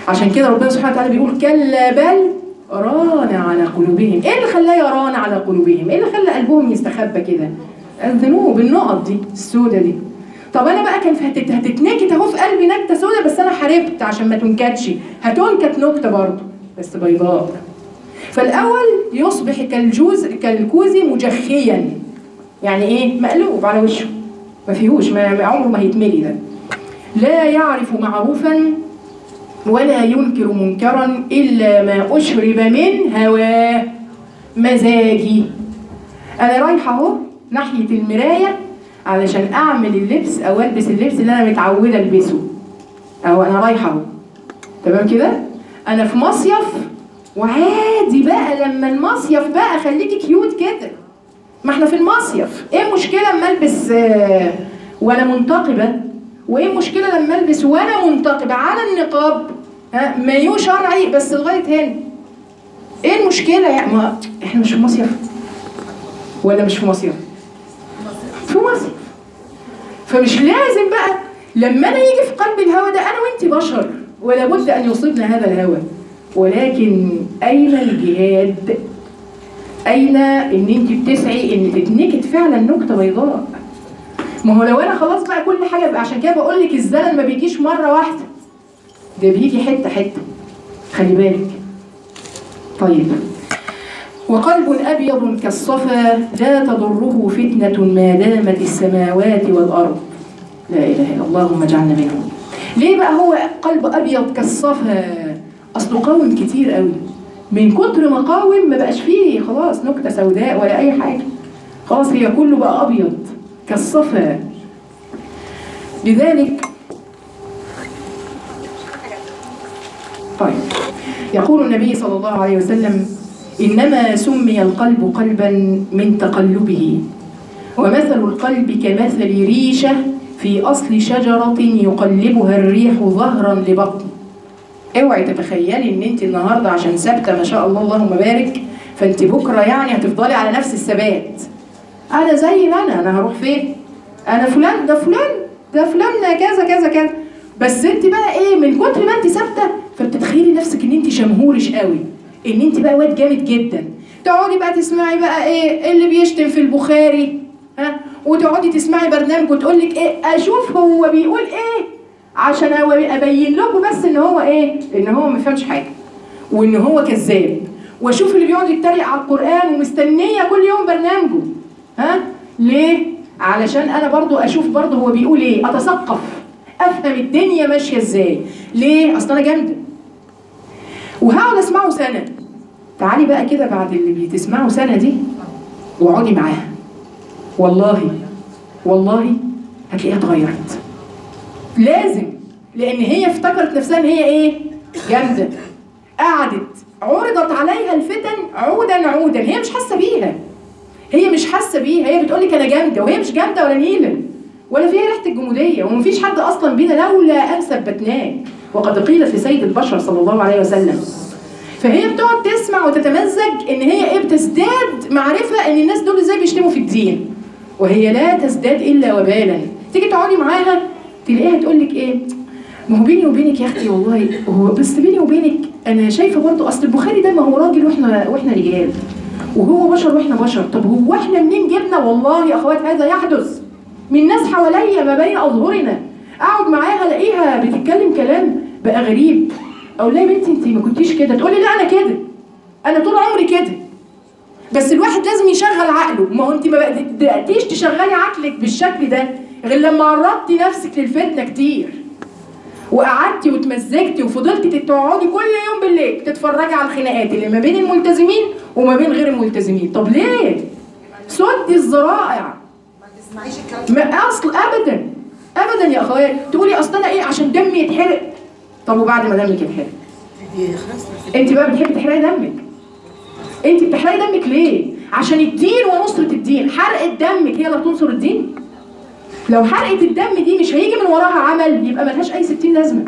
عشان كده ربنا سبحانه وتعالى بيقول كلا بل ران على قلوبهم ايه اللي خلاه يران على قلوبهم ايه اللي خلى قلبهم يستخبى كده الذنوب النقط دي السودة دي طب انا بقى كان هتت- هتتنكت اهو في قلبي نكته سودة بس انا حاربت عشان ما تنكتش هتنكت نكته برضه بس بيضاء فالاول يصبح كالجوز كالكوز مجخيا يعني ايه مقلوب على وشه ما فيهوش ما ما- عمره ما هيتملي ده لا يعرف معروفا ولا ينكر منكرا الا ما اشرب من هواه مزاجي انا رايحه اهو ناحيه المرايه علشان اعمل اللبس او البس اللبس اللي انا متعوده البسه او انا رايحه اهو تمام كده انا في مصيف وعادي بقى لما المصيف بقى خليكي كيوت كده ما احنا في المصيف ايه المشكله اما البس آه، وانا منتقبه وايه المشكله لما البس وانا منتقبه على النقاب ها مايو شرعي بس لغايه هنا ايه المشكله يعني ما احنا مش في مصيف ولا مش في مصيف في مصيف فمش لازم بقى لما انا يجي في قلب الهوى ده انا وانت بشر ولا بد ان يصيبنا هذا الهوى ولكن اين الجهاد اين ان انت بتسعي ان تتنكت فعلا نكته بيضاء ما هو لو انا خلاص بقى كل حاجه بقى عشان كده بقول لك الزلل ما بيجيش مره واحده ده بيجي حته حته خلي بالك طيب وقلب أبيض كالصفا لا تضره فتنة ما دامت السماوات والأرض لا إله إلا الله اللهم اجعلنا منهم ليه بقى هو قلب أبيض كالصفا أصله قاوم كتير قوي من كتر ما قاوم ما بقاش فيه خلاص نكتة سوداء ولا أي حاجة خلاص هي كله بقى أبيض كالصفا لذلك طيب يقول النبي صلى الله عليه وسلم إنما سمي القلب قلبا من تقلبه ومثل القلب كمثل ريشة في أصل شجرة يقلبها الريح ظهرا لبطن اوعي تتخيلي ان انت النهارده عشان ثابته ما شاء الله اللهم بارك فانت بكره يعني هتفضلي على نفس الثبات انا زي ما انا انا هروح فين انا فلان ده فلان ده فلان كذا كذا كذا بس انت بقى ايه من كتر ما انت ثابته فبتتخيلي نفسك ان انت شمهورش قوي ان انت بقى واد جامد جدا تقعدي بقى تسمعي بقى ايه اللي بيشتم في البخاري ها وتقعدي تسمعي برنامج وتقول لك ايه اشوف هو بيقول ايه عشان أو- ابين لكم بس ان هو ايه ان هو ما فهمش حاجه وان هو كذاب واشوف اللي بيقعد يتريق على القران ومستنيه كل يوم برنامجه ها ليه علشان انا برضو اشوف برضو هو بيقول ايه اتثقف افهم الدنيا ماشيه ازاي ليه اصل انا جامده وهقعد اسمعه سنه تعالي بقى كده بعد اللي بتسمعه سنه دي واقعدي معاها والله والله هتلاقيها اتغيرت لازم لان هي افتكرت نفسها ان هي ايه جامده قعدت عرضت عليها الفتن عودا عودا هي مش حاسه بيها هي مش حاسه بيها هي بتقول لك انا جامده وهي مش جامده ولا نيله ولا فيها ريحه الجموديه ومفيش حد اصلا بينا لولا ان ثبتناه وقد قيل في سيد البشر صلى الله عليه وسلم فهي بتقعد تسمع وتتمزج ان هي ايه بتزداد معرفه ان الناس دول ازاي بيشتموا في الدين وهي لا تزداد الا وبالا تيجي تقعدي معاها تلاقيها تقول لك ايه ما هو بيني وبينك يا اختي والله هو بس بيني وبينك انا شايفه برضو اصل البخاري ده ما هو راجل واحنا واحنا رجال وهو بشر واحنا بشر طب هو احنا منين جبنا والله يا اخوات هذا يحدث من ناس حواليا ما بين اظهرنا اقعد معاها الاقيها بتتكلم كلام بقى غريب اقول لها يا بنتي انت ما كنتيش كده تقولي لا انا كده انا طول عمري كده بس الواحد لازم يشغل عقله ما هو انت ما بداتيش تشغلي عقلك بالشكل ده غير لما عرضتي نفسك للفتنه كتير وقعدتي وتمزجتي وفضلتي تقعدي كل يوم بالليل تتفرجي على الخناقات اللي ما بين الملتزمين وما بين غير الملتزمين طب ليه سدي الذرائع ما تسمعيش الكلام ما اصل ابدا ابدا يا اخوات تقولي اصل انا ايه عشان دمي يتحرق طب وبعد ما دمك يتحرق دي خلاص انت بقى بتحبي تحرقي دمك انت بتحرقي دمك ليه عشان الدين ونصرة الدين حرقة دمك هي اللي بتنصر الدين لو حرقة الدم دي مش هيجي من وراها عمل يبقى ملهاش اي ستين لازمة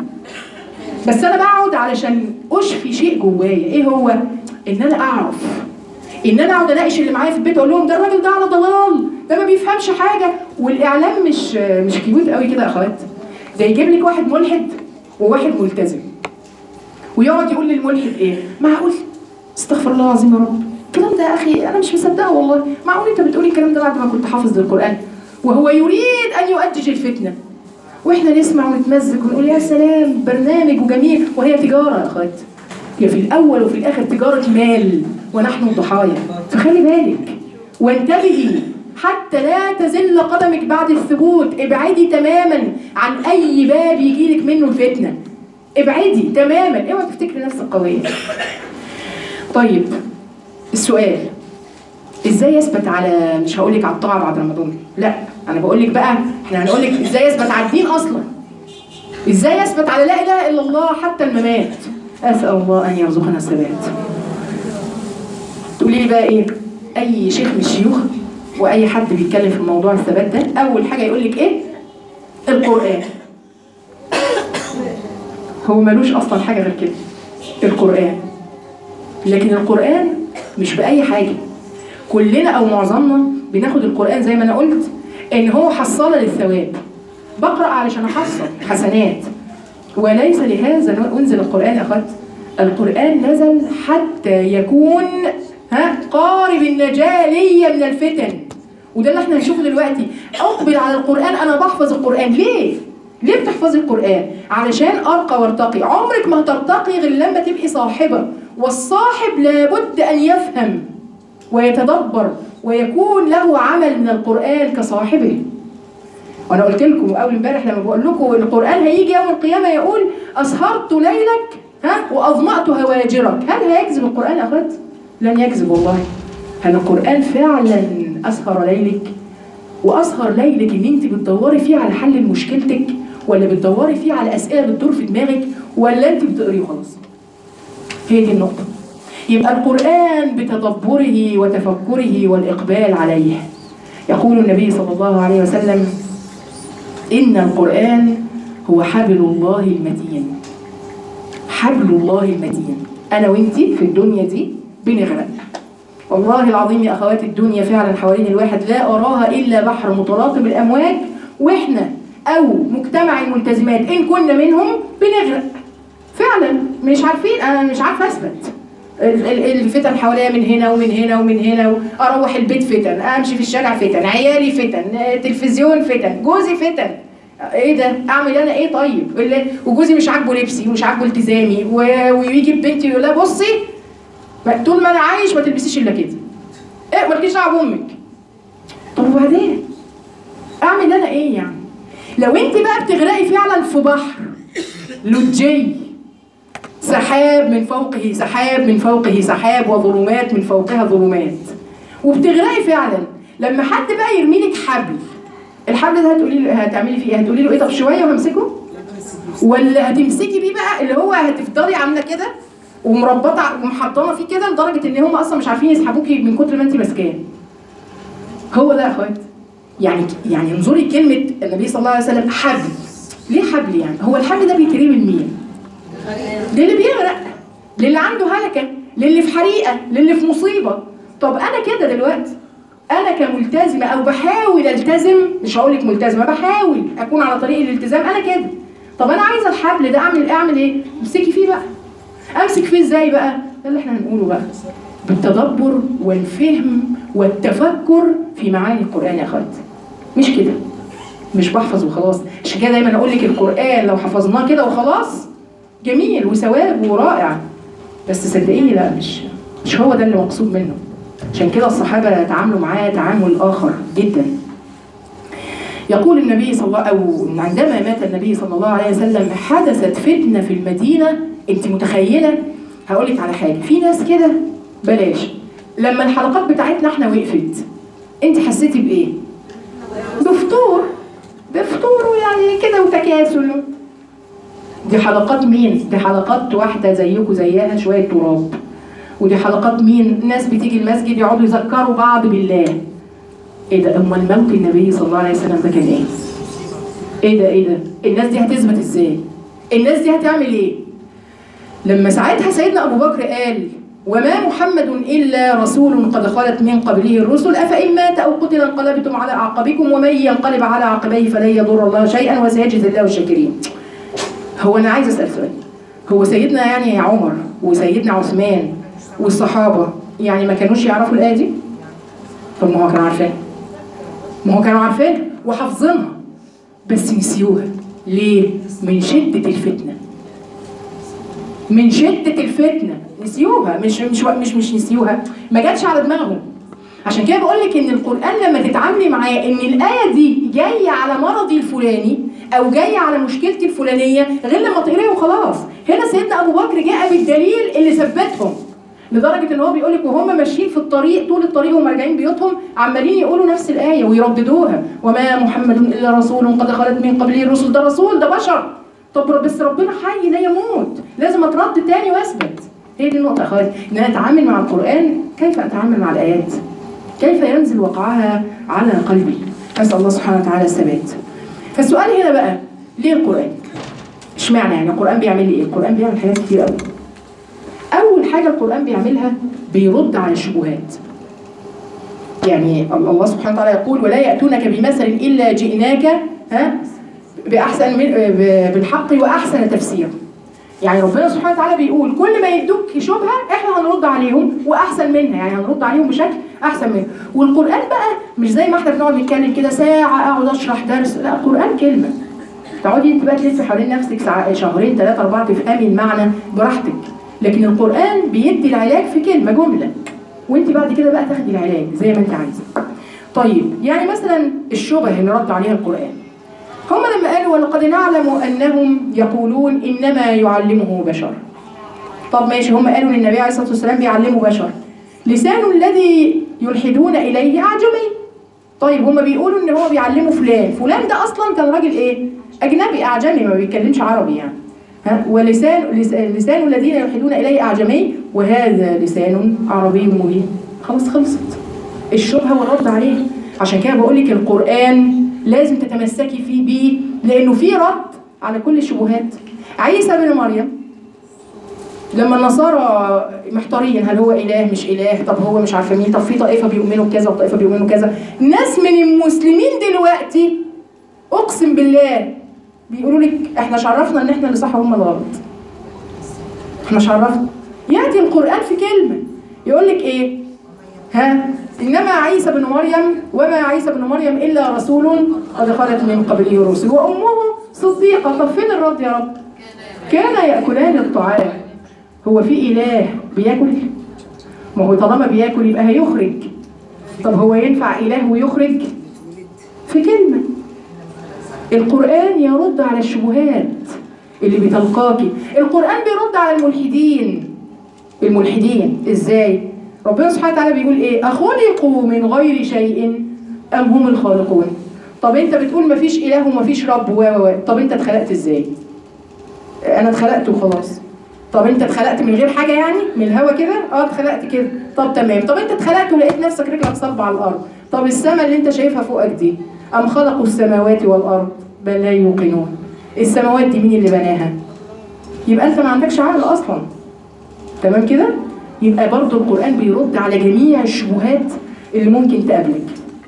بس انا بقعد علشان اشفي شيء جوايا ايه هو ان انا اعرف ان انا اقعد اناقش اللي معايا في البيت اقول لهم ده الراجل ده على ضلال ده ما بيفهمش حاجه والاعلام مش مش كيوت قوي كده يا اخوات ده يجيب لك واحد ملحد وواحد ملتزم ويقعد يقول للملحد ايه معقول استغفر الله العظيم يا رب الكلام ده يا اخي انا مش مصدقه والله معقول انت بتقولي الكلام ده بعد ما كنت حافظ القران وهو يريد ان يؤجج الفتنه واحنا نسمع ونتمزج ونقول يا سلام برنامج وجميل وهي تجاره يا اخوات هي في الاول وفي الاخر تجاره مال ونحن الضحايا فخلي بالك وانتبهي حتى لا تزل قدمك بعد الثبوت ابعدي تماما عن اي باب يجيلك منه الفتنه ابعدي تماما اوعي تفتكري نفسك قويه طيب السؤال ازاي يثبت على مش هقول لك على الطاعه بعد رمضان لا انا بقول لك بقى احنا هنقول لك ازاي يثبت على الدين اصلا ازاي يثبت على لا اله الا الله حتى الممات اسال الله ان يرزقنا الثبات تقولي لي بقى ايه اي شيخ من الشيوخ واي حد بيتكلم في موضوع الثبات ده اول حاجه يقول لك ايه القران هو ملوش اصلا حاجه غير كده القران لكن القران مش باي حاجه كلنا او معظمنا بناخد القران زي ما انا قلت ان هو حصاله للثواب بقرا علشان احصل حسنات وليس لهذا انزل القران يا اخوات القران نزل حتى يكون ها قارب النجاه ليا من الفتن وده اللي احنا هنشوفه دلوقتي اقبل على القران انا بحفظ القران ليه ليه بتحفظي القران علشان ارقى وارتقي عمرك ما هترتقي غير لما تبقي صاحبه والصاحب لابد ان يفهم ويتدبر ويكون له عمل من القران كصاحبه وانا قلت لكم اول امبارح لما بقول لكم القران هيجي يوم القيامه يقول اسهرت ليلك ها واظمأت هواجرك هل هيكذب القران يا اخوات لن يكذب والله هل القران فعلا اسهر ليلك واسهر ليلك ان انت بتدوري فيه على حل مشكلتك ولا بتدوري فيه على اسئله بتدور في دماغك ولا انت بتقريه خلاص هي دي النقطه يبقى القران بتدبره وتفكره والاقبال عليه يقول النبي صلى الله عليه وسلم إن القرآن هو حبل الله المتين حبل الله المتين أنا وإنتي في الدنيا دي بنغرق والله العظيم يا أخوات الدنيا فعلا حوالين الواحد لا أراها إلا بحر متلاطم الأمواج وإحنا أو مجتمع الملتزمات إن كنا منهم بنغرق فعلا مش عارفين أنا مش عارفة أثبت ال- ال- الفتن حواليا من هنا ومن هنا ومن هنا اروح البيت فتن امشي في الشارع فتن عيالي فتن آه، تلفزيون فتن جوزي فتن ايه ده اعمل انا ايه طيب اللي- وجوزي مش عاجبه لبسي ومش عاجبه التزامي و- ويجي بنتي يقول لها بصي ما- طول ما انا عايش ما تلبسيش الا كده ايه مالكيش دعوه بامك طب وبعدين اعمل انا ايه يعني لو انت بقى بتغرقي فعلا في بحر لجي سحاب من فوقه سحاب من فوقه سحاب وظلمات من فوقها ظلمات وبتغرقي فعلا لما حد بقى يرمي لك حبل الحبل ده هتقولي له هتعملي فيه ايه هتقولي له ايه طب شويه وهمسكه ولا هتمسكي بيه بقى اللي هو هتفضلي عامله كده ومربطه ومحطمه فيه كده لدرجه ان هم اصلا مش عارفين يسحبوكي من كتر ما انت ماسكاه هو ده يا اخوات يعني يعني انظري كلمه النبي صلى الله عليه وسلم حبل ليه حبل يعني هو الحبل ده بيترمي لمين للي بيغرق للي عنده هلكة للي في حريقة للي في مصيبة طب أنا كده دلوقتي أنا كملتزمة أو بحاول ألتزم مش هقول لك ملتزمة بحاول أكون على طريق الالتزام أنا كده طب أنا عايزة الحبل ده أعمل أعمل إيه؟ امسكي فيه بقى أمسك فيه إزاي بقى؟ ده اللي إحنا هنقوله بقى بالتدبر والفهم والتفكر في معاني القرآن يا أخوات مش كده مش بحفظ وخلاص عشان كده دايما اقول لك القران لو حفظناه كده وخلاص جميل وثواب ورائع بس صدقيني لا مش مش هو ده اللي مقصود منه عشان كده الصحابه تعاملوا معاه تعامل اخر جدا يقول النبي صلى الله او عندما مات النبي صلى الله عليه وسلم حدثت فتنه في المدينه انت متخيله هقول لك على حاجه في ناس كده بلاش لما الحلقات بتاعتنا احنا وقفت انت حسيتي بايه بفطور بفطور يعني كده وتكاسل دي حلقات مين؟ دي حلقات واحدة زيكم زيها شوية تراب ودي حلقات مين؟ ناس بتيجي المسجد يقعدوا يذكروا بعض بالله ايه ده امال موت النبي صلى الله عليه وسلم ده كان ايه؟ ايه ده ايه ده؟ الناس دي هتثبت ازاي؟ الناس دي هتعمل ايه؟ لما ساعتها سيدنا ابو بكر قال وما محمد الا رسول قد خلت من قبله الرسل افان مات او قتل انقلبتم على اعقابكم ومن ينقلب على عقبيه فلن يضر الله شيئا وسيجزي الله الشاكرين. هو انا عايز اسال سؤال هو سيدنا يعني عمر وسيدنا عثمان والصحابه يعني ما كانوش يعرفوا الايه دي طب ما هو كانوا عارفين ما هو كانوا عارفين وحافظينها بس نسيوها ليه من شده الفتنه من شده الفتنه نسيوها مش مش مش مش نسيوها ما جاتش على دماغهم عشان كده بقول لك ان القران لما تتعاملي معاه ان الايه دي جايه على مرضي الفلاني او جايه على مشكلتي الفلانيه غير لما تقريها وخلاص هنا سيدنا ابو بكر جاء بالدليل اللي ثبتهم لدرجه ان هو بيقول لك وهم ماشيين في الطريق طول الطريق وهم راجعين بيوتهم عمالين يقولوا نفس الايه ويرددوها وما محمد الا رسول قد خلت من قبله الرسل ده رسول ده بشر طب بس ربنا حي لا يموت لازم اترد تاني واثبت هي دي النقطه يا اخواتي ان انا اتعامل مع القران كيف اتعامل مع الايات كيف ينزل وقعها على قلبي نسال الله سبحانه وتعالى الثبات فالسؤال هنا بقى ليه القران اشمعنى يعني القران بيعمل لي ايه القران بيعمل حاجات كتير قوي اول حاجه القران بيعملها بيرد على الشبهات يعني الله سبحانه وتعالى يقول ولا ياتونك بمثل الا جئناك ها باحسن من ب- بالحق واحسن تفسير يعني ربنا سبحانه وتعالى بيقول كل ما يدوك شبهه احنا هنرد عليهم واحسن منها يعني هنرد عليهم بشكل احسن منها والقران بقى مش زي ما احنا بنقعد نتكلم كده ساعه اقعد اشرح درس لا القران كلمه تقعدي انت بقى تلفي حوالين نفسك ساعة شهرين ثلاثة أربعة تفهمي المعنى براحتك لكن القرآن بيدي العلاج في كلمة جملة وانت بعد كده بقى تاخدي العلاج زي ما انت عايزة طيب يعني مثلا الشبه اللي رد عليها القرآن هم لما قالوا ولقد نعلم أنهم يقولون إنما يعلمه بشر طب ماشي هم قالوا ان النبي عليه الصلاه والسلام بيعلمه بشر لسان الذي يلحدون اليه اعجمي طيب هم بيقولوا ان هو بيعلمه فلان فلان ده اصلا كان راجل ايه اجنبي اعجمي ما بيتكلمش عربي يعني ها ولسان لس- لسان الذين يلحدون اليه اعجمي وهذا لسان عربي مبين خلاص خلصت الشبهه والرد عليه عشان كده بقول لك القران لازم تتمسكي فيه بيه لانه فيه رد على كل الشبهات عيسى بن مريم لما النصارى محتارين هل هو اله مش اله طب هو مش عارفه مين طب في طائفه بيؤمنوا بكذا وطائفه بيؤمنوا كذا ناس من المسلمين دلوقتي اقسم بالله بيقولوا لك احنا شرفنا ان احنا اللي صح وهم اللي غلط احنا شرفنا ياتي القران في كلمه يقول لك ايه ها انما عيسى بن مريم وما عيسى بن مريم الا رسول قد خلت من قبله الرسل وامه صديقه طب فين الرد يا رب كان ياكلان الطعام هو في اله بياكل ما هو طالما بياكل يبقى هيخرج طب هو ينفع اله ويخرج في كلمه القران يرد على الشبهات اللي بتلقاكي القران بيرد على الملحدين الملحدين ازاي ربنا سبحانه وتعالى بيقول ايه اخلقوا من غير شيء ام هم الخالقون طب انت بتقول مفيش اله ومفيش رب و و و. طب انت اتخلقت ازاي انا اتخلقت وخلاص طب انت اتخلقت من غير حاجه يعني من الهوا كده اه اتخلقت كده طب تمام طب انت اتخلقت ولقيت نفسك رجلك صلبه على الارض طب السماء اللي انت شايفها فوقك دي ام خلقوا السماوات والارض بل لا يوقنون السماوات دي مين اللي بناها يبقى انت ما عندكش عقل اصلا تمام كده يبقى برضو القران بيرد على جميع الشبهات اللي ممكن تقابلك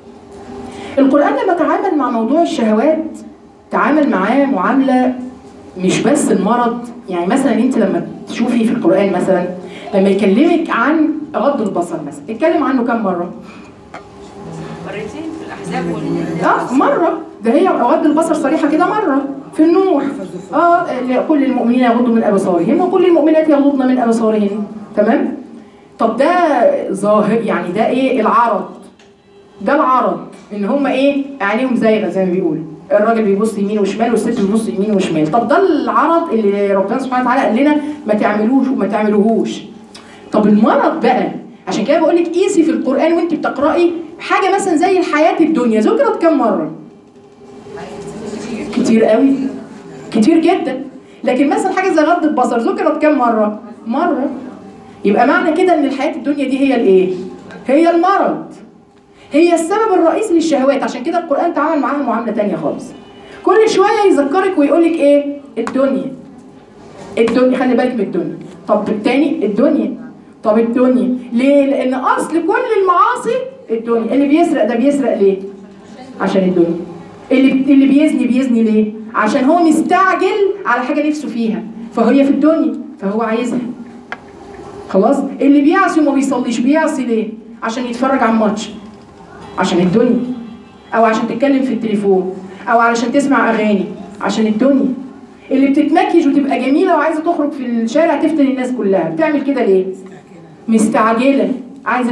القران لما تعامل مع موضوع الشهوات تعامل معاه معامله مش بس المرض يعني مثلا انت لما تشوفي في القران مثلا لما يكلمك عن غض البصر مثلا اتكلم عنه كم مره مرتين في الاحزاب وال اه مره ده هي غض البصر صريحه كده مره في النور اه كل المؤمنين يغضوا من ابصارهم وكل المؤمنات يغضضن من ابصارهن تمام طب ده ظاهر يعني ده ايه العرض ده العرض ان هم ايه عينيهم زايغه زي ما بيقولوا الراجل بيبص يمين وشمال والست بتبص يمين وشمال طب ده العرض اللي ربنا سبحانه وتعالى قال لنا ما تعملوش وما تعملوهوش طب المرض بقى عشان كده بقول لك قيسي في القران وانت بتقراي حاجه مثلا زي الحياه الدنيا ذكرت كم مره كتير قوي كتير جدا لكن مثلا حاجه زي غض البصر ذكرت كم مره مره يبقى معنى كده ان الحياه الدنيا دي هي الايه هي المرض هي السبب الرئيسي للشهوات عشان كده القرآن تعامل معاها معاملة تانية خالص كل شوية يذكرك ويقولك ايه الدنيا الدنيا خلي بالك من الدنيا طب التاني الدنيا طب الدنيا ليه لان اصل كل المعاصي الدنيا اللي بيسرق ده بيسرق ليه عشان الدنيا اللي اللي بيزني بيزني ليه عشان هو مستعجل على حاجة نفسه فيها فهي في الدنيا فهو عايزها خلاص اللي بيعصي وما بيصليش بيعصي ليه عشان يتفرج على الماتش عشان الدنيا او عشان تتكلم في التليفون او علشان تسمع اغاني عشان الدنيا اللي بتتمكيج وتبقى جميله وعايزه تخرج في الشارع تفتن الناس كلها بتعمل كده ليه مستعجله عايزه